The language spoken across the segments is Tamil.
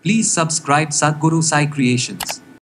Please subscribe Sadhguru Sai Creations.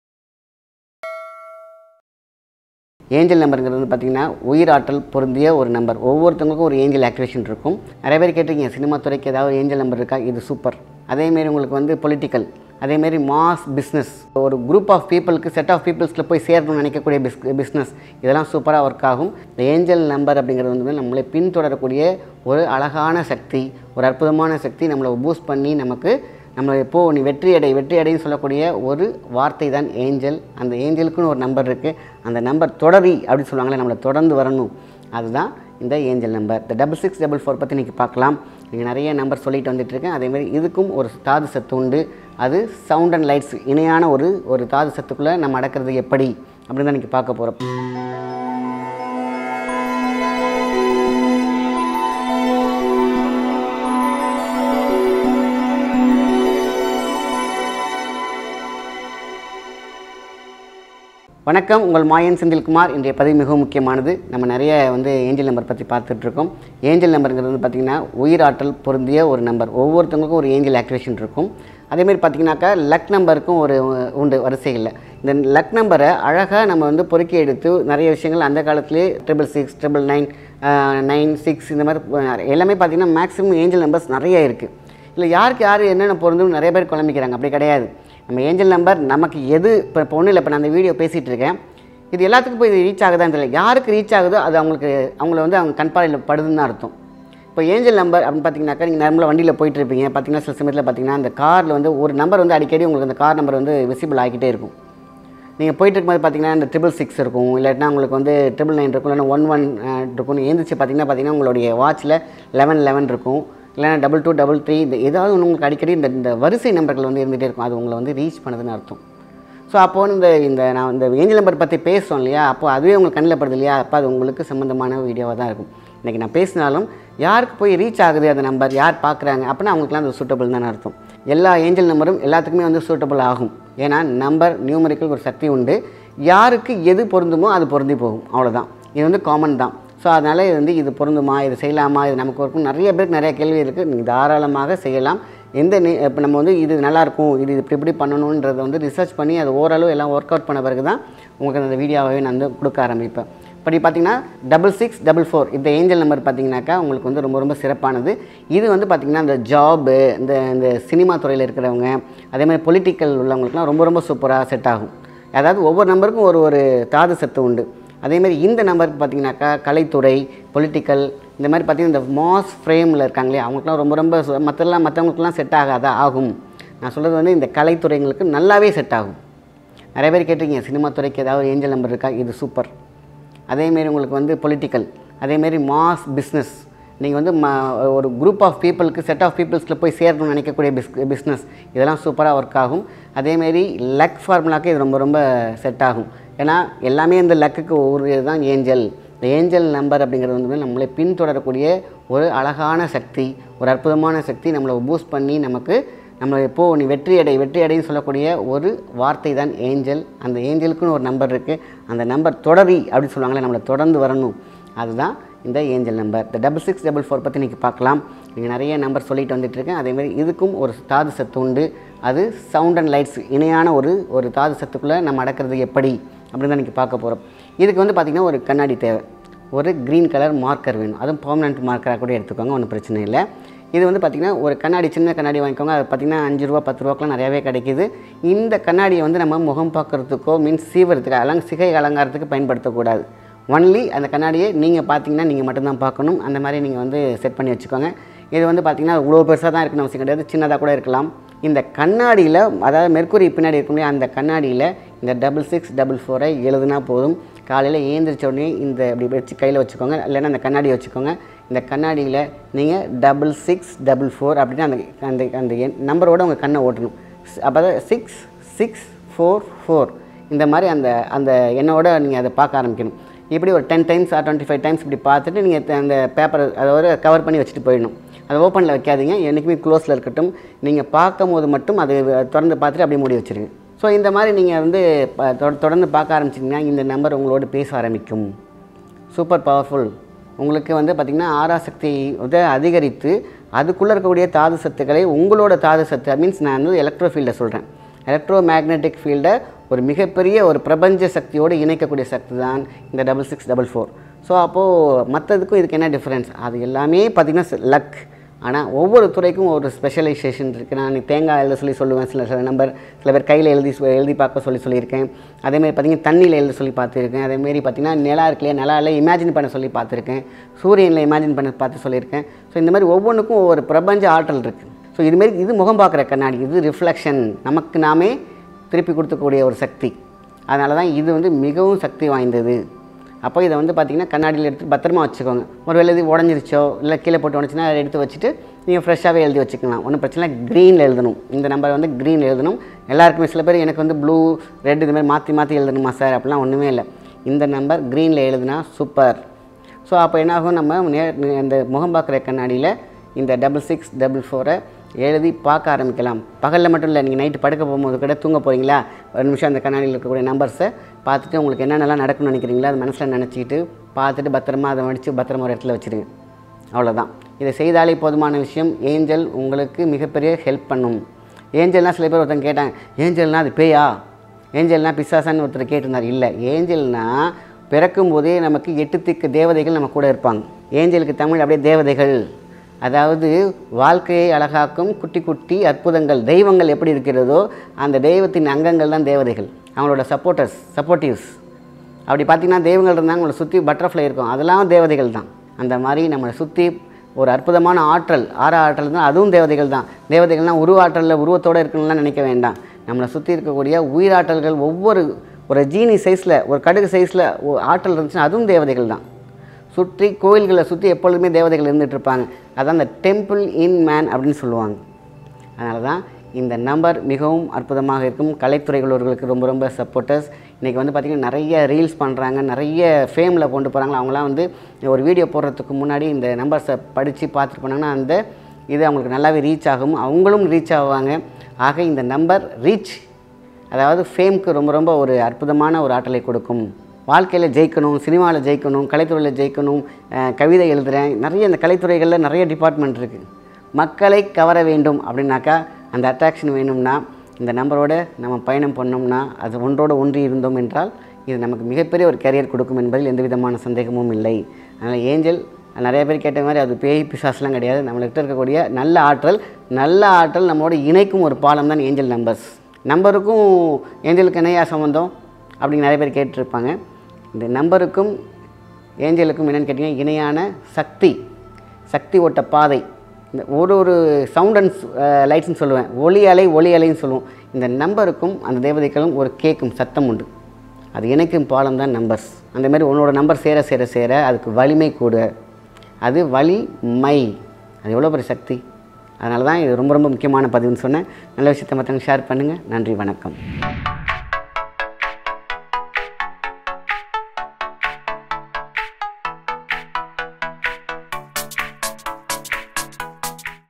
Angel நம்பருங்கிறது வந்து பார்த்திங்கன்னா உயிராற்றல் பொருந்திய ஒரு நம்பர் ஒவ்வொருத்தவங்களுக்கும் ஒரு ஏஞ்சல் ஆக்டிவேஷன் இருக்கும் நிறைய பேர் கேட்டிருக்கீங்க சினிமா துறைக்கு ஏதாவது ஏஞ்சல் நம்பர் இருக்கா இது சூப்பர் அதேமாரி உங்களுக்கு வந்து பொலிட்டிக்கல் அதேமாரி மாஸ் பிஸ்னஸ் ஒரு குரூப் ஆஃப் பீப்புளுக்கு செட் ஆஃப் பீப்புள்ஸில் போய் சேரணும்னு நினைக்கக்கூடிய பிஸ் பிஸ்னஸ் இதெல்லாம் சூப்பராக ஒர்க் ஆகும் இந்த ஏஞ்சல் நம்பர் அப்படிங்கிறது வந்து நம்மளை பின்தொடரக்கூடிய ஒரு அழகான சக்தி ஒரு அற்புதமான சக்தி நம்மளை பூஸ்ட் பண்ணி நமக்கு நம்ம எப்போது நீ வெற்றி அடை வெற்றி அடைன்னு சொல்லக்கூடிய ஒரு வார்த்தை தான் ஏஞ்சல் அந்த ஏஞ்சலுக்குன்னு ஒரு நம்பர் இருக்குது அந்த நம்பர் தொடரி அப்படின்னு சொல்லுவாங்களே நம்மளை தொடர்ந்து வரணும் அதுதான் இந்த ஏஞ்சல் நம்பர் இந்த டபுள் சிக்ஸ் டபுள் ஃபோர் பற்றி இன்றைக்கி பார்க்கலாம் நீங்கள் நிறைய நம்பர் சொல்லிட்டு வந்துட்டு இருக்கேன் அதேமாதிரி இதுக்கும் ஒரு தாது சத்து உண்டு அது சவுண்ட் அண்ட் லைட்ஸ் இணையான ஒரு ஒரு தாது சத்துக்குள்ளே நம்ம அடக்கிறது எப்படி அப்படின்னு தான் இன்றைக்கி பார்க்க போகிறோம் வணக்கம் உங்கள் மாயன் செந்தில்குமார் இன்றைய பதிவு மிகவும் முக்கியமானது நம்ம நிறைய வந்து ஏஞ்சல் நம்பர் பற்றி பார்த்துட்ருக்கோம் ஏஞ்சல் நம்பருங்கிறது வந்து பார்த்திங்கன்னா உயிராற்றல் பொருந்திய ஒரு நம்பர் ஒவ்வொருத்தவங்களுக்கும் ஒரு ஏஞ்சல் ஆக்டிவேஷன் இருக்கும் அதேமாதிரி பார்த்திங்கனாக்கா லக் நம்பருக்கும் ஒரு உண்டு வரிசைகளில் இந்த லக் நம்பரை அழகாக நம்ம வந்து பொறுக்கி எடுத்து நிறைய விஷயங்கள் அந்த காலத்துலேயே triple six triple nine nine six இந்த மாதிரி எல்லாமே பார்த்திங்கன்னா மேக்ஸிமம் ஏஞ்சல் நம்பர்ஸ் நிறைய இருக்குது இல்லை யாருக்கு யார் என்னென்ன பொருந்தும் நிறைய பேர் குழம்பிக்கிறாங்க அப்படி கிடையாது நம்ம ஏஞ்சல் நம்பர் நமக்கு எது இப்போ இப்போ ஒன்றும் இல்லை இப்போ நான் அந்த வீடியோ பேசிகிட்டு இருக்கேன் இது எல்லாத்துக்கும் போய் இது ரீச் ஆகுதான்னு தெரியல யாருக்கு ரீச் ஆகுதோ அது அவங்களுக்கு அவங்கள வந்து அவங்க கண்பாறையில் படுதுன்னு தான் அர்த்தம் இப்போ ஏஞ்சல் நம்பர் அப்படின்னு பார்த்தீங்கன்னாக்கா நீங்கள் நார்மலாக வண்டியில் போயிட்டு இருப்பீங்க பார்த்தீங்கன்னா சில சமயத்தில் பார்த்தீங்கன்னா அந்த காரில் வந்து ஒரு நம்பர் வந்து அடிக்கடி உங்களுக்கு அந்த கார் நம்பர் வந்து விசிபிள் ஆகிக்கிட்டே இருக்கும் நீங்கள் போயிட்டு இருக்கும்போது பார்த்தீங்கன்னா இந்த ட்ரிபிள் சிக்ஸ் இருக்கும் இல்லாட்டினா உங்களுக்கு வந்து ட்ரிபிள் நைன் இருக்கும் இல்லைன்னா ஒன் ஒன் இருக்கும் எழுந்திரிச்சு பார்த்தீங்கன்னா பார்த்தீங்கன்னா உங்களுடைய வாட்சில் லெவன் லெவன் இருக்கும் இல்லைனா டபுள் டூ டபுள் த்ரீ இந்த ஏதாவது ஒன்று உங்களுக்கு அடிக்கடி இந்த இந்த வரிசை நம்பர்கள் வந்து இருந்துகிட்டே இருக்கும் அது உங்களை வந்து ரீச் பண்ணுதுன்னு அர்த்தம் ஸோ அப்போது இந்த இந்த நான் இந்த ஏஞ்சல் நம்பர் பற்றி பேசுகிறோம் இல்லையா அப்போ அதுவே உங்களுக்கு கண்ணில் படுது இல்லையா அப்போ அது உங்களுக்கு சம்மந்தமான வீடியோவாக தான் இருக்கும் இன்றைக்கி நான் பேசினாலும் யாருக்கு போய் ரீச் ஆகுது அந்த நம்பர் யார் பார்க்குறாங்க அப்படின்னா அவங்களுக்குலாம் அது சூட்டபிள் தான் அர்த்தம் எல்லா ஏஞ்சல் நம்பரும் எல்லாத்துக்குமே வந்து சூட்டபிள் ஆகும் ஏன்னா நம்பர் நியூமரிக்கல் ஒரு சக்தி உண்டு யாருக்கு எது பொருந்துமோ அது பொருந்தி போகும் அவ்வளோதான் இது வந்து காமன் தான் ஸோ அதனால் இது வந்து இது பொருந்துமா இது செய்யலாமா இது நமக்கு இருக்கும் நிறைய பேருக்கு நிறைய கேள்வி இருக்குது நீங்கள் தாராளமாக செய்யலாம் எந்த இப்போ நம்ம வந்து இது நல்லாயிருக்கும் இது இப்படி இப்படி பண்ணணுன்றதை வந்து ரிசர்ச் பண்ணி அது ஓரளவு எல்லாம் ஒர்க் அவுட் பண்ண பிறகு தான் உங்களுக்கு அந்த வீடியோவை நான் வந்து கொடுக்க ஆரம்பிப்பேன் இப்படி பார்த்தீங்கன்னா டபுள் சிக்ஸ் டபுள் ஃபோர் இந்த ஏஞ்சல் நம்பர் பார்த்தீங்கன்னாக்கா உங்களுக்கு வந்து ரொம்ப ரொம்ப சிறப்பானது இது வந்து பார்த்திங்கன்னா இந்த ஜாபு இந்த இந்த சினிமா துறையில் இருக்கிறவங்க அதே மாதிரி பொலிட்டிக்கல் உள்ளவங்களுக்குலாம் ரொம்ப ரொம்ப சூப்பராக செட் ஆகும் அதாவது ஒவ்வொரு நம்பருக்கும் ஒரு ஒரு தாது சத்து உண்டு அதேமாதிரி இந்த நம்பருக்கு பார்த்தீங்கன்னாக்கா கலைத்துறை பொலிட்டிக்கல் இந்த மாதிரி பார்த்திங்கன்னா இந்த மாஸ் ஃப்ரேமில் இருக்காங்களே அவங்களுக்குலாம் ரொம்ப ரொம்ப மற்றெல்லாம் மற்றவங்களுக்குலாம் செட் ஆகாதா ஆகும் நான் சொல்கிறது வந்து இந்த கலைத்துறைங்களுக்கு நல்லாவே செட் ஆகும் நிறைய பேர் கேட்டிருக்கீங்க சினிமா துறைக்கு ஏதாவது ஏஞ்சல் நம்பர் இருக்கா இது சூப்பர் அதேமாரி உங்களுக்கு வந்து பொலிட்டிக்கல் அதேமாரி மாஸ் பிஸ்னஸ் நீங்கள் வந்து ம ஒரு குரூப் ஆஃப் பீப்புளுக்கு செட் ஆஃப் பீப்புள்ஸில் போய் சேரணும்னு நினைக்கக்கூடிய பிஸ் பிஸ்னஸ் இதெல்லாம் சூப்பராக ஒர்க் ஆகும் அதேமாரி லக் ஃபார்முலாக்கு இது ரொம்ப ரொம்ப செட் ஆகும் ஏன்னா எல்லாமே இந்த லக்குக்கு ஒரு இதுதான் ஏஞ்சல் இந்த ஏஞ்சல் நம்பர் அப்படிங்கிறது வந்து நம்மளை பின்தொடரக்கூடிய ஒரு அழகான சக்தி ஒரு அற்புதமான சக்தி நம்மளை பூஸ்ட் பண்ணி நமக்கு நம்மளை எப்போது நீ வெற்றி அடை வெற்றி அடைன்னு சொல்லக்கூடிய ஒரு வார்த்தை தான் ஏஞ்சல் அந்த ஏஞ்சலுக்குன்னு ஒரு நம்பர் இருக்குது அந்த நம்பர் தொடரி அப்படின்னு சொல்லுவாங்களே நம்மளை தொடர்ந்து வரணும் அதுதான் இந்த ஏஞ்சல் நம்பர் இந்த டபுள் சிக்ஸ் டபுள் ஃபோர் பற்றி இன்றைக்கி பார்க்கலாம் நீங்கள் நிறைய நம்பர் சொல்லிட்டு வந்துட்டுருக்கேன் அதேமாதிரி இதுக்கும் ஒரு தாது சத்து உண்டு அது சவுண்ட் அண்ட் லைட்ஸ் இணையான ஒரு ஒரு தாது சத்துக்குள்ளே நம்ம அடக்கிறது எப்படி அப்படின்னு தான் இன்றைக்கி பார்க்க போகிறோம் இதுக்கு வந்து பார்த்திங்கன்னா ஒரு கண்ணாடி தேவை ஒரு க்ரீன் கலர் மார்க்கர் வேணும் அதுவும் பர்மனெண்ட் மார்க்கராக கூட எடுத்துக்கோங்க ஒன்றும் பிரச்சனை இல்லை இது வந்து பார்த்திங்கன்னா ஒரு கண்ணாடி சின்ன கண்ணாடி வாங்கிக்கோங்க அது பார்த்திங்கன்னா அஞ்சு ரூபா பத்து ரூபாக்கெலாம் நிறையாவே கிடைக்கிது இந்த கண்ணாடியை வந்து நம்ம முகம் பார்க்குறதுக்கோ மீன்ஸ் சீவரத்துக்கு அலங் சிகை அலங்காரத்துக்கு பயன்படுத்தக்கூடாது ஒன்லி அந்த கண்ணாடியை நீங்கள் பார்த்தீங்கன்னா நீங்கள் மட்டும்தான் பார்க்கணும் அந்த மாதிரி நீங்கள் வந்து செட் பண்ணி வச்சுக்கோங்க இது வந்து பார்த்திங்கன்னா இவ்வளோ பெருசாக தான் இருக்கணும் அவசியம் கிடையாது சின்னதாக கூட இருக்கலாம் இந்த கண்ணாடியில் அதாவது மெர்க்குரி பின்னாடி இருக்கக்கூடிய அந்த கண்ணாடியில் இந்த டபுள் சிக்ஸ் டபுள் ஃபோரை எழுதுனா போதும் காலையில் ஏந்திரிச்ச உடனே இந்த இப்படி வச்சு கையில் வச்சுக்கோங்க இல்லைன்னா அந்த கண்ணாடியை வச்சுக்கோங்க இந்த கண்ணாடியில் நீங்கள் டபுள் சிக்ஸ் டபுள் ஃபோர் அப்படின்னு அந்த அந்த அந்த எண் நம்பரோட உங்கள் கண்ணை ஓட்டணும் அப்போ சிக்ஸ் சிக்ஸ் ஃபோர் ஃபோர் இந்த மாதிரி அந்த அந்த எண்ணோட நீங்கள் அதை பார்க்க ஆரம்பிக்கணும் இப்படி ஒரு ten times or twenty five times இப்படி பார்த்துட்டு நீங்கள் அந்த பேப்பரை அதோட கவர் பண்ணி வச்சுட்டு போயிடணும் அதை ஓப்பனில் வைக்காதீங்க என்றைக்குமே க்ளோஸில் இருக்கட்டும் நீங்கள் பார்க்கும் போது மட்டும் அது திறந்து பார்த்துட்டு அப்படியே மூடி வச்சுருங்க ஸோ இந்த மாதிரி நீங்கள் வந்து ப- தொட- தொடர்ந்து பார்க்க ஆரம்பிச்சிங்கன்னா இந்த நம்பர் உங்களோட பேச ஆரம்பிக்கும் சூப்பர் பவர்ஃபுல் உங்களுக்கு வந்து பார்த்திங்கன்னா ஆறாசக்தி வந்து அதிகரித்து அதுக்குள்ளே இருக்கக்கூடிய தாது சத்துக்களை உங்களோட தாது சத்து மீன்ஸ் நான் வந்து எலக்ட்ரோ ஃபீல்டை சொல்கிறேன் எலக்ட்ரோ மேக்னெட்டிக் ஃபீல்டை ஒரு மிகப்பெரிய ஒரு பிரபஞ்ச சக்தியோடு இணைக்கக்கூடிய சக்தி தான் இந்த double six double four so அப்போது மற்றதுக்கும் இதுக்கு என்ன டிஃப்ரென்ஸ் அது எல்லாமே பார்த்திங்கன்னா லக் ஆனால் ஒவ்வொரு துறைக்கும் ஒரு ஸ்பெஷலைசேஷன் இருக்குது நான் தேங்காய் எழுத சொல்லி சொல்லுவேன் சில சில நம்பர் சில பேர் கையில் எழுதி சொ- எழுதி பார்க்க சொல்லி சொல்லியிருக்கேன் அதேமாதிரி பார்த்திங்கன்னா தண்ணியில் எழுத சொல்லி பார்த்துருக்கேன் அதேமாரி பார்த்திங்கன்னா நிலா இருக்கு இல்லையா நிலாவில் இமேஜின் பண்ண சொல்லி பார்த்துருக்கேன் சூரியனில் இமேஜின் பண்ண பார்த்து சொல்லியிருக்கேன் ஸோ இந்த மாதிரி ஒவ்வொன்றுக்கும் ஒவ்வொரு பிரபஞ்ச ஆற்றல் இருக்குது ஸோ இதுமாரி இது முகம் பார்க்குற கண்ணாடி இது ரிஃப்ளெக்ஷன் நமக்கு நாமே திருப்பி கொடுக்கக்கூடிய ஒரு சக்தி அதனால தான் இது வந்து மிகவும் சக்தி வாய்ந்தது அப்போ இதை வந்து பார்த்திங்கன்னா கண்ணாடியில் எடுத்து பத்திரமா வச்சுக்கோங்க ஒரு வேளை இது உடஞ்சிருச்சோ இல்லை கீழே போட்டு உடச்சுன்னா அதை எடுத்து வச்சுட்டு நீங்கள் ஃப்ரெஷ்ஷாகவே எழுதி வச்சுக்கலாம் ஒன்றும் பிரச்சனை இல்லை க்ரீனில் எழுதணும் இந்த நம்பர் வந்து க்ரீனில் எழுதணும் எல்லாருக்குமே சில பேர் எனக்கு வந்து ப்ளூ ரெட் இது மாதிரி மாற்றி மாற்றி எழுதணுமா சார் அப்படிலாம் ஒன்றுமே இல்லை இந்த நம்பர் க்ரீனில் எழுதுனா சூப்பர் ஸோ அப்போ என்னாகும் நம்ம நே இந்த முகம் பார்க்குற கண்ணாடியில் இந்த டபுள் சிக்ஸ் டபுள் ஃபோரை எழுதி பார்க்க ஆரம்பிக்கலாம் பகலில் மட்டும் இல்லை நீங்கள் நைட்டு படுக்க போகும்போது கூட தூங்க போகிறீங்களா ஒரு நிமிஷம் அந்த கண்ணாடியில் இருக்கக்கூடிய நம்பர்ஸை பார்த்துட்டு உங்களுக்கு என்னென்னலாம் நடக்கும்னு நினைக்கிறீங்களோ அது மனசில் நினச்சிக்கிட்டு பார்த்துட்டு பத்திரமா அதை மடித்து பத்திரமா ஒரு இடத்துல வச்சுருங்க அவ்வளோதான் இதை செய்தாலே போதுமான விஷயம் ஏஞ்சல் உங்களுக்கு மிகப்பெரிய ஹெல்ப் பண்ணும் ஏஞ்சல்னால் சில பேர் ஒருத்தங்க கேட்டாங்க ஏஞ்சல்னா அது பேயா ஏஞ்சல்னா பிசாசான்னு ஒருத்தர் கேட்டிருந்தார் இல்லை ஏஞ்சல்னா பிறக்கும் போதே நமக்கு எட்டு திக்கு தேவதைகள் நம்ம கூட இருப்பாங்க ஏஞ்சலுக்கு தமிழ் அப்படியே தேவதைகள் அதாவது வாழ்க்கையை அழகாக்கும் குட்டி குட்டி அற்புதங்கள் தெய்வங்கள் எப்படி இருக்கிறதோ அந்த தெய்வத்தின் அங்கங்கள் தான் தேவதைகள் அவங்களோட சப்போர்ட்டர்ஸ் சப்போர்ட்டிவ்ஸ் அப்படி பார்த்தீங்கன்னா தெய்வங்கள் இருந்தாங்க உங்களை சுற்றி பட்டர்ஃப்ளை இருக்கும் அதெல்லாம் தேவதைகள் தான் அந்த மாதிரி நம்மளை சுற்றி ஒரு அற்புதமான ஆற்றல் ஆற ஆற்றல் தான் அதுவும் தேவதைகள் தான் தேவதைகள்லாம் உருவாற்றலில் உருவத்தோடு இருக்கணும்லாம் நினைக்க வேண்டாம் நம்மளை சுற்றி இருக்கக்கூடிய உயிராற்றல்கள் ஒவ்வொரு ஒரு ஜீனி சைஸில் ஒரு கடுகு சைஸில் ஆற்றல் இருந்துச்சுன்னா அதுவும் தேவதைகள் தான் சுற்றி கோயில்களை சுற்றி எப்பொழுதுமே தேவதைகள் இருந்துகிட்டு இருப்பாங்க அதான் அந்த டெம்பிள் இன் மேன் அப்படின்னு சொல்லுவாங்க அதனால தான் இந்த நம்பர் மிகவும் அற்புதமாக இருக்கும் கலைத்துறைகளவர்களுக்கு ரொம்ப ரொம்ப சப்போர்ட்டர்ஸ் இன்றைக்கி வந்து பார்த்திங்கன்னா நிறைய ரீல்ஸ் பண்ணுறாங்க நிறைய ஃபேமில் கொண்டு போகிறாங்க அவங்களாம் வந்து ஒரு வீடியோ போடுறதுக்கு முன்னாடி இந்த நம்பர்ஸை படித்து பார்த்துட்டு போனாங்கன்னா அந்த இது அவங்களுக்கு நல்லாவே ரீச் ஆகும் அவங்களும் ரீச் ஆவாங்க ஆக இந்த நம்பர் ரீச் அதாவது ஃபேம்க்கு ரொம்ப ரொம்ப ஒரு அற்புதமான ஒரு ஆற்றலை கொடுக்கும் வாழ்க்கையில் ஜெயிக்கணும் சினிமாவில் ஜெயிக்கணும் கலைத்துறையில் ஜெயிக்கணும் அஹ் கவிதை எழுதுகிறேன் நிறைய இந்த கலைத்துறைகளில் நிறைய டிபார்ட்மெண்ட் இருக்குது மக்களை கவர வேண்டும் அப்படின்னாக்கா அந்த அட்ராக்ஷன் வேணும்னா இந்த நம்பரோட நம்ம பயணம் பண்ணோம்னா அது ஒன்றோடு ஒன்றி இருந்தோம் என்றால் இது நமக்கு மிகப்பெரிய ஒரு கேரியர் கொடுக்கும் என்பதில் எந்த விதமான சந்தேகமும் இல்லை அதனால் ஏஞ்சல் நிறைய பேர் கேட்ட மாதிரி அது பேய் பிசாஸ்லாம் கிடையாது நம்மள்கிட்ட இருக்கக்கூடிய நல்ல ஆற்றல் நல்ல ஆற்றல் நம்மளோட இணைக்கும் ஒரு பாலம் தான் ஏஞ்சல் நம்பர்ஸ் நம்பருக்கும் ஏஞ்சலுக்கு என்னையா சம்மந்தம் அப்படின்னு நிறைய பேர் கேட்டிருப்பாங்க இந்த நம்பருக்கும் ஏஞ்சலுக்கும் என்னென்னு கேட்டிங்கன்னா இணையான சக்தி சக்தி ஓட்ட பாதை இந்த ஒரு ஒரு சவுண்ட் அண்ட் லைட்ஸ்னு சொல்லுவேன் ஒளி அலை ஒளி அலைன்னு சொல்லுவோம் இந்த நம்பருக்கும் அந்த தேவதைகளும் ஒரு கேட்கும் சத்தம் உண்டு அது இணைக்கும் பாலம் தான் நம்பர்ஸ் அந்த மாதிரி உன்னோட நம்பர் சேர சேர சேர அதுக்கு வலிமை கூட அது வலி மை அது எவ்வளோ பெரிய சக்தி அதனால தான் இது ரொம்ப ரொம்ப முக்கியமான பதிவுன்னு சொன்னேன் நல்ல விஷயத்தை மற்றவங்க ஷேர் பண்ணுங்கள் நன்றி வணக்கம்